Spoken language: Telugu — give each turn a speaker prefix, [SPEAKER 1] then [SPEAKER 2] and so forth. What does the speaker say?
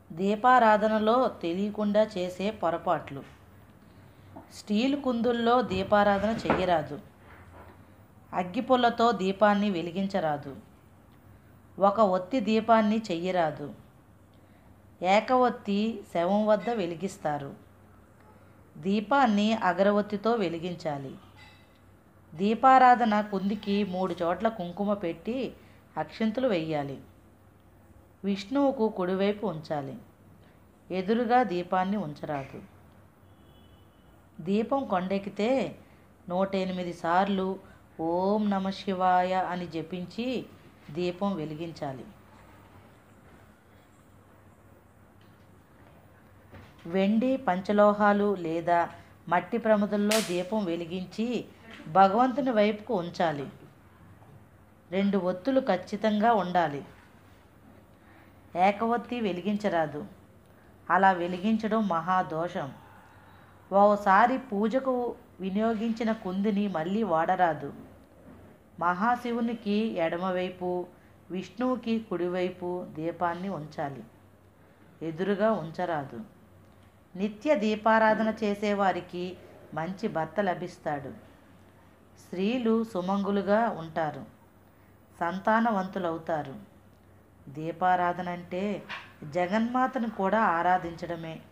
[SPEAKER 1] దీపారాధనలో తెలియకుండా చేసే పొరపాట్లు స్టీల్ కుందుల్లో దీపారాధన చెయ్యరాదు అగ్గిపుల్లతో దీపాన్ని వెలిగించరాదు ఒక ఒత్తి దీపాన్ని చెయ్యరాదు ఏకవత్తి శవం వద్ద వెలిగిస్తారు దీపాన్ని అగరవత్తితో వెలిగించాలి దీపారాధన కుందికి మూడు చోట్ల కుంకుమ పెట్టి అక్షింతలు వెయ్యాలి విష్ణువుకు కుడివైపు ఉంచాలి ఎదురుగా దీపాన్ని ఉంచరాదు దీపం కొండెక్కితే నూట ఎనిమిది సార్లు ఓం నమ శివాయ అని జపించి దీపం వెలిగించాలి వెండి పంచలోహాలు లేదా మట్టి ప్రమిదల్లో దీపం వెలిగించి భగవంతుని వైపుకు ఉంచాలి రెండు ఒత్తులు ఖచ్చితంగా ఉండాలి ఏకవత్తి వెలిగించరాదు అలా వెలిగించడం మహాదోషం ఓసారి పూజకు వినియోగించిన కుందిని మళ్ళీ వాడరాదు మహాశివునికి ఎడమవైపు విష్ణువుకి కుడివైపు దీపాన్ని ఉంచాలి ఎదురుగా ఉంచరాదు నిత్య దీపారాధన చేసేవారికి మంచి భర్త లభిస్తాడు స్త్రీలు సుమంగులుగా ఉంటారు సంతానవంతులవుతారు దీపారాధన అంటే జగన్మాతను కూడా ఆరాధించడమే